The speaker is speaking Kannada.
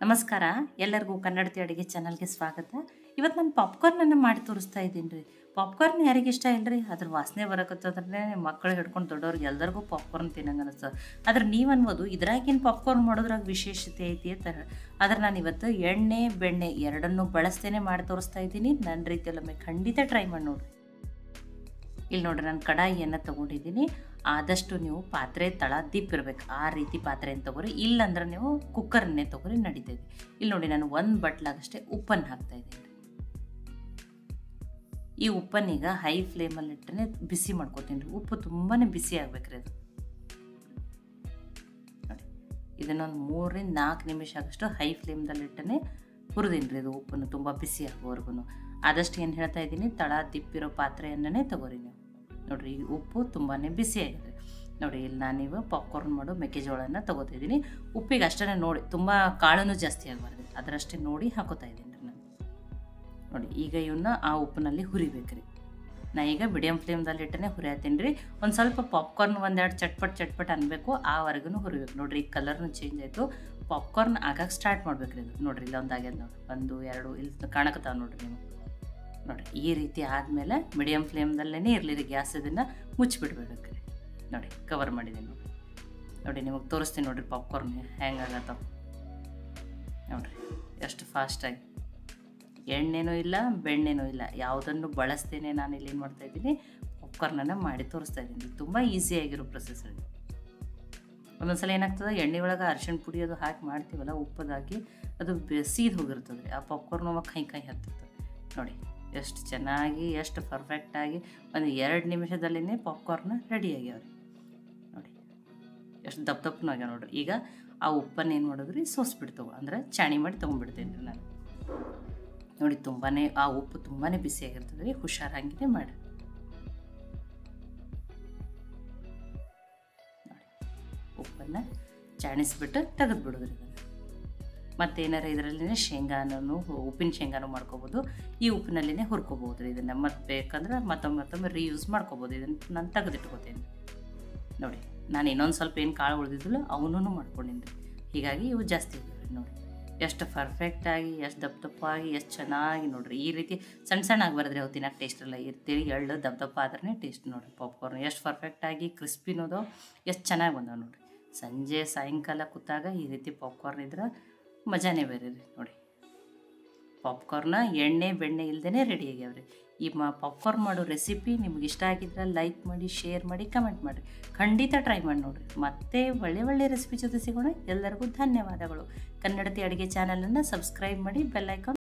ನಮಸ್ಕಾರ ಎಲ್ಲರಿಗೂ ಕನ್ನಡತಿ ಅಡುಗೆ ಚಾನಲ್ಗೆ ಸ್ವಾಗತ ಇವತ್ತು ನಾನು ಪಾಪ್ಕಾರ್ನನ್ನು ಮಾಡಿ ತೋರಿಸ್ತಾ ಇದ್ದೀನಿ ರೀ ಪಾಪ್ಕಾರ್ನ್ ಯಾರಿಗೆ ಇಷ್ಟ ಇಲ್ಲರಿ ಅದ್ರ ವಾಸನೆ ಬರಕತ್ತಂದ್ರೆ ಮಕ್ಕಳು ಹಿಡ್ಕೊಂಡು ದೊಡ್ಡವ್ರಿಗೆ ಎಲ್ಲರಿಗೂ ಪಾಪ್ಕಾರ್ನ್ ತಿನ್ನಂಗೆ ಅನಿಸ್ತದೆ ಆದ್ರೆ ನೀವು ಅನ್ಬೋದು ಇದ್ರಾಗೇನು ಪಾಪ್ಕಾರ್ನ್ ಮಾಡೋದ್ರಾಗ ವಿಶೇಷತೆ ಐತಿ ಅಂತ ಆದ್ರೆ ನಾನು ಇವತ್ತು ಎಣ್ಣೆ ಬೆಣ್ಣೆ ಎರಡನ್ನೂ ಬಳಸ್ತೇನೆ ಮಾಡಿ ತೋರಿಸ್ತಾ ಇದ್ದೀನಿ ನನ್ನ ರೀತಿಯಲ್ಲೊಮ್ಮೆ ಖಂಡಿತ ಟ್ರೈ ಮಾಡಿ ನೋಡಿರಿ ಇಲ್ಲಿ ನೋಡ್ರಿ ನಾನು ಕಡಾಯಿಯನ್ನು ತೊಗೊಂಡಿದ್ದೀನಿ ಆದಷ್ಟು ನೀವು ಪಾತ್ರೆ ತಳ ದಿಪ್ಪಿರ್ಬೇಕು ಆ ರೀತಿ ಪಾತ್ರೆಯನ್ನು ತೊಗೊರಿ ಇಲ್ಲಂದ್ರೆ ನೀವು ಕುಕ್ಕರನ್ನೇ ತೊಗೊರಿ ನಡೀತೈತಿ ಇಲ್ಲಿ ನೋಡಿ ನಾನು ಒಂದು ಬಟ್ಲಾಗಷ್ಟೇ ಉಪ್ಪನ್ನು ಹಾಕ್ತಾ ಇದ್ದೀನಿ ಈ ಉಪ್ಪನ್ನೀಗ ಹೈ ಫ್ಲೇಮಲ್ಲಿ ಇಟ್ಟರೆ ಬಿಸಿ ಮಾಡ್ಕೋತೀನಿ ರೀ ಉಪ್ಪು ತುಂಬಾ ಬಿಸಿ ಆಗ್ಬೇಕ್ರಿ ಅದು ನೋಡಿ ಇದನ್ನೊಂದು ಮೂರರಿಂದ ನಾಲ್ಕು ನಿಮಿಷ ಆಗಷ್ಟು ಹೈ ಫ್ಲೇಮ್ದಲ್ಲಿ ಇಟ್ಟನೆ ಹುರಿದೀನಿ ರೀ ಇದು ಉಪ್ಪನ್ನು ತುಂಬ ಬಿಸಿ ಆಗೋವರೆಗೂ ಆದಷ್ಟು ಏನು ಹೇಳ್ತಾ ಇದ್ದೀನಿ ತಳ ದಿಪ್ಪಿರೋ ಪಾತ್ರೆಯನ್ನೇ ತಗೋರಿ ನೀವು ನೋಡಿರಿ ಈ ಉಪ್ಪು ತುಂಬಾ ಬಿಸಿ ಆಗಿದೆ ನೋಡಿ ಇಲ್ಲಿ ನಾನೀಗ ಪಾಪ್ಕಾರ್ನ್ ಮಾಡೋ ಮೆಕ್ಕೆಜೋಳನ ತೊಗೋತಿದ್ದೀನಿ ಉಪ್ಪಿಗೆ ಅಷ್ಟೇ ನೋಡಿ ತುಂಬ ಕಾಳೂ ಜಾಸ್ತಿ ಆಗಬಾರ್ದು ಅದರಷ್ಟೇ ನೋಡಿ ಹಾಕೋತಾ ಇದ್ದೀನಿ ರೀ ನಾನು ನೋಡಿ ಈಗ ಇವನ್ನ ಆ ಉಪ್ಪಿನಲ್ಲಿ ಹುರಿಬೇಕ್ರಿ ನಾ ಈಗ ಮೀಡಿಯಮ್ ಫ್ಲೇಮ್ದಲ್ಲಿ ಇಟ್ಟನೆ ಹುರಿಯತ್ತೀನಿ ರೀ ಒಂದು ಸ್ವಲ್ಪ ಪಾಪ್ಕಾರ್ನ್ ಒಂದೆರಡು ಚಟ್ಪಟ್ ಚಟ್ಪಟ್ ಅನ್ಬೇಕು ಆವರೆಗೂ ಹುರಿಬೇಕು ನೋಡಿರಿ ಈ ಕಲರ್ನು ಚೇಂಜ್ ಆಯಿತು ಪಾಪ್ಕಾರ್ನ್ ಆಗಕ್ಕೆ ಸ್ಟಾರ್ಟ್ ಮಾಡ್ಬೇಕು ರೀ ಇದು ನೋಡಿರಿ ಇಲ್ಲ ಒಂದು ಆಗ್ಯದ ನೋಡಿ ಒಂದು ಎರಡು ಇಲ್ಲಿ ಕಾಣಕತ್ತಾವ ನೋಡಿರಿ ನೀವು ನೋಡಿ ಈ ರೀತಿ ಆದಮೇಲೆ ಮೀಡಿಯಮ್ ಫ್ಲೇಮ್ದಲ್ಲೇ ಇರಲಿ ರೀ ಗ್ಯಾಸ್ ಇದನ್ನು ಮುಚ್ಚಿಬಿಡ್ಬೇಕು ರೀ ನೋಡಿ ಕವರ್ ಮಾಡಿದ್ದೀನಿ ನೋಡಿ ನೋಡಿ ನಿಮಗೆ ತೋರಿಸ್ತೀನಿ ನೋಡಿರಿ ಪಾಪ್ಕಾರ್ನ್ ಹೆಂಗೆ ಆಗತ್ತವ ನೋಡಿರಿ ಎಷ್ಟು ಫಾಸ್ಟಾಗಿ ಎಣ್ಣೆನೂ ಇಲ್ಲ ಬೆಣ್ಣೆನೂ ಇಲ್ಲ ಯಾವುದನ್ನು ಬಳಸ್ತೇನೆ ನಾನು ಇಲ್ಲಿ ಏನು ಮಾಡ್ತಾಯಿದ್ದೀನಿ ಪಾಪ್ಕಾರ್ನನ್ನು ಮಾಡಿ ತೋರಿಸ್ತಾ ಇದ್ದೀನಿ ತುಂಬ ಈಸಿಯಾಗಿರೋ ಪ್ರೊಸೆಸ್ ಇದು ಒಂದೊಂದ್ಸಲ ಏನಾಗ್ತದೆ ಎಣ್ಣೆ ಒಳಗೆ ಅರಿಶಿಣ ಪುಡಿ ಅದು ಹಾಕಿ ಮಾಡ್ತೀವಲ್ಲ ಉಪ್ಪದು ಹಾಕಿ ಅದು ಸೀದ್ ಹೋಗಿರ್ತದೆ ರೀ ಆ ಪಾಪ್ಕಾರ್ನ್ ಅವಾಗ ಕೈ ಕೈ ಹತ್ತಿರ್ತದೆ ನೋಡಿ ಎಷ್ಟು ಚೆನ್ನಾಗಿ ಎಷ್ಟು ಪರ್ಫೆಕ್ಟಾಗಿ ಒಂದು ಎರಡು ನಿಮಿಷದಲ್ಲೇ ಪಾಪ್ಕಾರ್ನ್ ರೆಡಿ ಆಗ್ಯಾವ್ರಿ ನೋಡಿ ಎಷ್ಟು ದಪ್ಪ ದಪ್ಪನೂ ಆಗ್ಯಾವ ನೋಡ್ರಿ ಈಗ ಆ ಉಪ್ಪನ್ನು ಏನು ಮಾಡೋದ್ರಿ ಸೋಸ್ಬಿಡ್ತವೆ ಅಂದ್ರೆ ಚಾಣಿ ಮಾಡಿ ತೊಗೊಂಡ್ಬಿಡ್ತೇನೆ ರೀ ನಾನು ನೋಡಿ ತುಂಬಾ ಆ ಉಪ್ಪು ತುಂಬಾ ಬಿಸಿಯಾಗಿರ್ತದೆ ರೀ ಹುಷಾರು ಹಂಗೆ ಮಾಡಿ ನೋಡಿ ಉಪ್ಪನ್ನು ಚಾಣಿಸ್ಬಿಟ್ಟು ತೆಗೆದುಬಿಡೋದ್ರಿ ಇದನ್ನು ಮತ್ತೇನಾರ ಇದರಲ್ಲಿನೇ ಶೇಂಗಾನು ಉಪ್ಪಿನ ಶೇಂಗಾನು ಮಾಡ್ಕೋಬೋದು ಈ ಉಪ್ಪಿನಲ್ಲಿನೇ ಹುರ್ಕೋಬೋದು ರೀ ಇದನ್ನು ಮತ್ತೆ ಬೇಕಂದ್ರೆ ಮತ್ತೊಮ್ಮೆ ಮತ್ತೊಮ್ಮೆ ರೀಯೂಸ್ ಮಾಡ್ಕೋಬೋದು ಇದನ್ನು ನಾನು ತೆಗೆದಿಟ್ಕೋತೀನಿ ನೋಡಿ ನಾನು ಇನ್ನೊಂದು ಸ್ವಲ್ಪ ಏನು ಕಾಳು ಉಳಿದಿದ್ದಿಲ್ಲ ಅವನೂ ಮಾಡ್ಕೊಂಡಿನಿ ರೀ ಹೀಗಾಗಿ ಇವು ಜಾಸ್ತಿ ಆಗಿವೆ ನೋಡಿ ಎಷ್ಟು ಪರ್ಫೆಕ್ಟಾಗಿ ಎಷ್ಟು ದಪ್ಪ ದಪ್ಪಾಗಿ ಎಷ್ಟು ಚೆನ್ನಾಗಿ ನೋಡಿರಿ ಈ ರೀತಿ ಸಣ್ಣ ಸಣ್ಣ ಆಗಬಾರ್ದ್ರಿ ಅವು ತಿನ್ನೋಕೆ ಟೇಸ್ಟ್ ಇಲ್ಲ ಇರ್ತೀರಿ ಎಳ್ಳು ದಪ್ಪ ದಪ್ಪ ಆದ್ರೆ ಟೇಸ್ಟ್ ನೋಡಿರಿ ಪಾಪ್ಕಾರ್ನ್ ಎಷ್ಟು ಪರ್ಫೆಕ್ಟಾಗಿ ಕ್ರಿಸ್ಪಿನೋದು ಎಷ್ಟು ಚೆನ್ನಾಗಿ ಬಂದಾವ ನೋಡಿರಿ ಸಂಜೆ ಸಾಯಂಕಾಲ ಕೂತಾಗ ಈ ರೀತಿ ಪಾಪ್ಕಾರ್ನ್ ಇದ್ರೆ ಮಜಾನೇ ಬೇರೆ ರೀ ನೋಡಿ ಪಾಪ್ಕಾರ್ನ ಎಣ್ಣೆ ಬೆಣ್ಣೆ ಇಲ್ಲದೇ ರೆಡಿ ಆಗ್ಯಾವ್ರಿ ಈ ಮ ಪಾಪ್ಕಾರ್ನ್ ಮಾಡೋ ರೆಸಿಪಿ ನಿಮ್ಗೆ ಇಷ್ಟ ಆಗಿದ್ರೆ ಲೈಕ್ ಮಾಡಿ ಶೇರ್ ಮಾಡಿ ಕಮೆಂಟ್ ಮಾಡಿರಿ ಖಂಡಿತ ಟ್ರೈ ಮಾಡಿ ನೋಡಿರಿ ಮತ್ತೆ ಒಳ್ಳೆ ಒಳ್ಳೆ ರೆಸಿಪಿ ಜೊತೆ ಸಿಗೋಣ ಎಲ್ಲರಿಗೂ ಧನ್ಯವಾದಗಳು ಕನ್ನಡತಿ ಅಡುಗೆ ಚಾನಲನ್ನು ಸಬ್ಸ್ಕ್ರೈಬ್ ಮಾಡಿ ಬೆಲ್ಲೈಕಾನ್